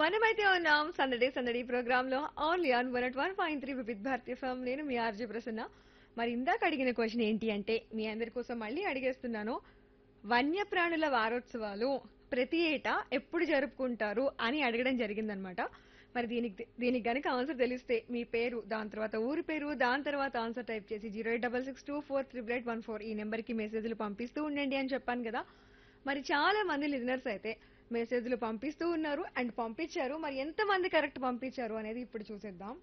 మనమైతే ఉన్నాం సందడి సందడి ప్రోగ్రామ్ లో only on one at one point three Vividh Bharati form నేను మీ ఆర్జే ప్రసన్న మరి ఇందాక అడిగిన క్వశ్చన్ ఏంటి అంటే మీ అందరి కోసం మళ్ళీ అడిగేస్తున్నాను వన్యప్రాణుల వారోత్సవాలు ప్రతి ఏటా ఎప్పుడు జరుపుకుంటారు అని అడగడం జరిగిందనమాట మరి దీనికి దీనికి గనుక ఆన్సర్ తెలిస్తే మీ పేరు దాని తర్వాత ఊరి పేరు దాని తర్వాత ఆన్సర్ టైప్ చేసి zero eight double six two four triple eight one four ఈ నెంబర్కి మెసేజ్లు పంపిస్తూ ఉండండి అని చెప్పాను కదా మరి చాలా మంది లిజనర్స్ అయితే మెసేజ్లు పంపిస్తూ ఉన్నారు అండ్ పంపించారు మరి ఎంత మంది కరెక్ట్ పంపించారు అనేది ఇప్పుడు చూసేద్దాం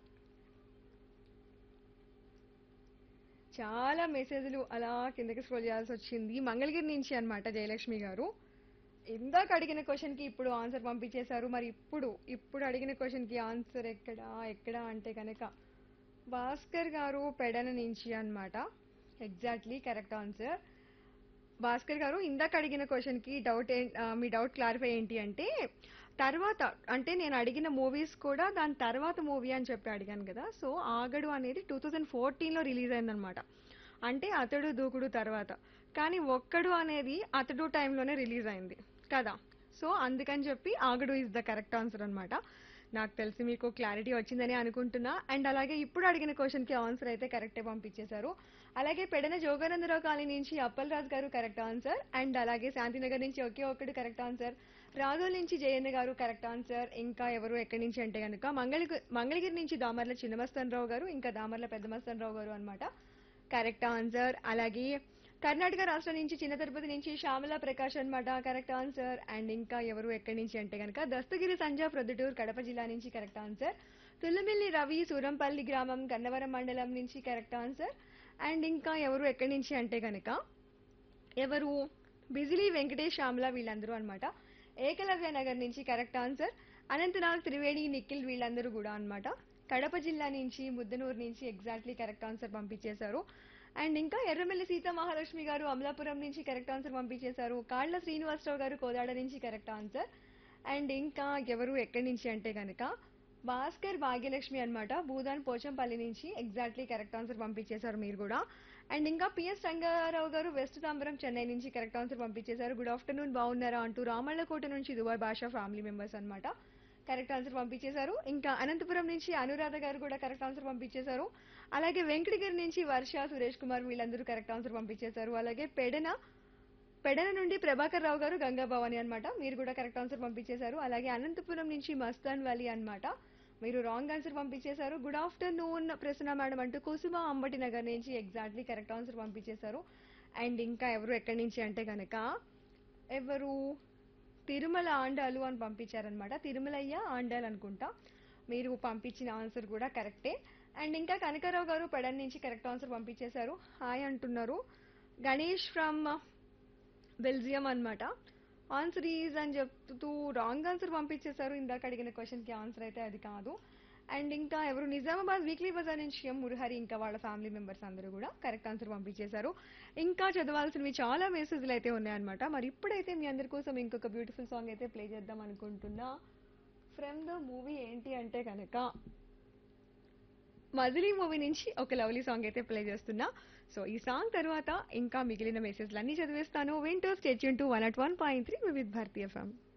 చాలా మెసేజ్లు అలా కిందకి స్క్రోల్ చేయాల్సి వచ్చింది మంగళగిరి నుంచి అన్నమాట జయలక్ష్మి గారు ఇందాక అడిగిన క్వశ్చన్ కి ఇప్పుడు ఆన్సర్ పంపించేశారు మరి ఇప్పుడు ఇప్పుడు అడిగిన క్వశ్చన్ కి ఆన్సర్ ఎక్కడ ఎక్కడ అంటే కనుక భాస్కర్ గారు పెడన నుంచి అన్నమాట ఎగ్జాక్ట్లీ కరెక్ట్ ఆన్సర్ భాస్కర్ గారు ఇందాక అడిగిన క్వశ్చన్ కి డౌట్ మీ డౌట్ క్లారిఫై ఏంటి అంటే తర్వాత అంటే నేను అడిగిన మూవీస్ కూడా దాని తర్వాత మూవీ అని చెప్పి అడిగాను కదా సో ఆగడు అనేది టూ థౌజండ్ ఫోర్టీన్లో రిలీజ్ అయిందనమాట అంటే అతడు దూకుడు తర్వాత కానీ ఒక్కడు అనేది అతడు టైంలోనే రిలీజ్ అయింది కదా సో అందుకని చెప్పి ఆగడు ఇస్ ద కరెక్ట్ ఆన్సర్ అన్నమాట నాకు తెలిసి మీకు క్లారిటీ వచ్చిందని అనుకుంటున్నా అండ్ అలాగే ఇప్పుడు అడిగిన క్వశ్చన్ కి ఆన్సర్ అయితే కరెక్టే పంపించేశారు అలాగే పెడన జోగానందరావు కాలనీ నుంచి అప్పల్ రాజ్ గారు కరెక్ట్ ఆన్సర్ అండ్ అలాగే శాంతినగర్ నుంచి ఒకే ఒక్కడు కరెక్ట్ ఆన్సర్ రాఘోల్ నుంచి జయన్న గారు కరెక్ట్ ఆన్సర్ ఇంకా ఎవరు ఎక్కడి నుంచి అంటే కనుక మంగళ మంగళగిరి నుంచి దామర్ల చిన్నమస్తన్ రావు గారు ఇంకా దామర్ల పెద్దమస్తన్ రావు గారు అన్నమాట కరెక్ట్ ఆన్సర్ అలాగే కర్ణాటక రాష్ట్రం నుంచి చిన్న తిరుపతి నుంచి శ్యామల ప్రకాష్ అన్నమాట కరెక్ట్ ఆన్సర్ అండ్ ఇంకా ఎవరు ఎక్కడి నుంచి అంటే కనుక దస్తగిరి సంజా ప్రొద్దుటూరు కడప జిల్లా నుంచి కరెక్ట్ ఆన్సర్ తుల్లమిల్లి రవి సూరంపల్లి గ్రామం గన్నవరం మండలం నుంచి కరెక్ట్ ఆన్సర్ అండ్ ఇంకా ఎవరు ఎక్కడి నుంచి అంటే కనుక ఎవరు బిజిలీ వెంకటేష్ శ్యామల వీళ్ళందరూ అన్నమాట ఏకలవ్య నగర్ నుంచి కరెక్ట్ ఆన్సర్ అనంతనాగ్ త్రివేణి నిఖిల్ వీళ్ళందరూ కూడా అన్నమాట కడప జిల్లా నుంచి ముద్దనూరు నుంచి ఎగ్జాక్ట్లీ కరెక్ట్ ఆన్సర్ పంపించేశారు అండ్ ఇంకా ఎర్రమెల్లి సీతా మహాలక్ష్మి గారు అమలాపురం నుంచి కరెక్ట్ ఆన్సర్ పంపించేశారు కాళ్ళ శ్రీనివాసరావు గారు కోదాడ నుంచి కరెక్ట్ ఆన్సర్ అండ్ ఇంకా ఎవరు ఎక్కడి నుంచి అంటే కనుక భాస్కర్ భాగ్యలక్ష్మి అన్నమాట భూదాన్ పోచంపల్లి నుంచి ఎగ్జాక్ట్లీ కరెక్ట్ ఆన్సర్ పంపించేశారు మీరు కూడా అండ్ ఇంకా పిఎస్ రంగారావు గారు వెస్ట్ తాంబరం చెన్నై నుంచి కరెక్ట్ ఆన్సర్ పంపించేశారు గుడ్ ఆఫ్టర్నూన్ బాగున్నారా అంటూ రామళ్ళకోట నుంచి దుబాయ్ భాషా ఫ్యామిలీ మెంబర్స్ అన్నమాట కరెక్ట్ ఆన్సర్ పంపించేశారు ఇంకా అనంతపురం నుంచి అనురాధ గారు కూడా కరెక్ట్ ఆన్సర్ పంపించేశారు అలాగే వెంకటగిరి నుంచి వర్ష సురేష్ కుమార్ వీళ్ళందరూ కరెక్ట్ ఆన్సర్ పంపించేశారు అలాగే పెడన పెడన నుండి ప్రభాకర్ రావు గారు గంగా భవాని అన్నమాట మీరు కూడా కరెక్ట్ ఆన్సర్ పంపించేశారు అలాగే అనంతపురం నుంచి మస్తాన్ వలి అన్నమాట మీరు రాంగ్ ఆన్సర్ పంపించేశారు గుడ్ ఆఫ్టర్నూన్ ప్రసన్న మేడం అంటూ కుసుమ అంబటి నగర్ నుంచి ఎగ్జాక్ట్లీ కరెక్ట్ ఆన్సర్ పంపించేశారు అండ్ ఇంకా ఎవరు ఎక్కడి నుంచి అంటే కనుక ఎవరు తిరుమల ఆండాలు అని పంపించారనమాట తిరుమలయ్య ఆండాలు అనుకుంటా మీరు పంపించిన ఆన్సర్ కూడా కరెక్టే అండ్ ఇంకా కనకారావు గారు పెడన్ నుంచి కరెక్ట్ ఆన్సర్ పంపించేశారు హాయ్ అంటున్నారు గణేష్ ఫ్రమ్ బెల్జియం అన్నమాట ఆన్సర్ ఈజ్ అని చెప్తూ రాంగ్ ఆన్సర్ పంపించేశారు ఇందాక అడిగిన క్వశ్చన్కి ఆన్సర్ అయితే అది కాదు అండ్ ఇంకా ఎవరు నిజామాబాద్ వీక్లీ బజార్ నుంచి ఎం మురహరి ఇంకా వాళ్ళ ఫ్యామిలీ మెంబర్స్ అందరూ కూడా కరెక్ట్ ఆన్సర్ పంపించేశారు ఇంకా చదవాల్సినవి చాలా మెసేజ్లు అయితే ఉన్నాయన్నమాట మరి ఇప్పుడైతే మీ అందరి కోసం ఇంకొక బ్యూటిఫుల్ సాంగ్ అయితే ప్లే చేద్దాం అనుకుంటున్నా ఫ్రమ్ ద మూవీ ఏంటి అంటే కనుక మజిలీ మూవీ నుంచి ఒక లవ్లీ సాంగ్ అయితే ప్లే చేస్తున్నా సో ఈ సాంగ్ తర్వాత ఇంకా మిగిలిన మెసేజ్లు అన్ని చదివేస్తాను వింటూ stay tuned to one at one point three Vividh Bharati ఫ్యామ్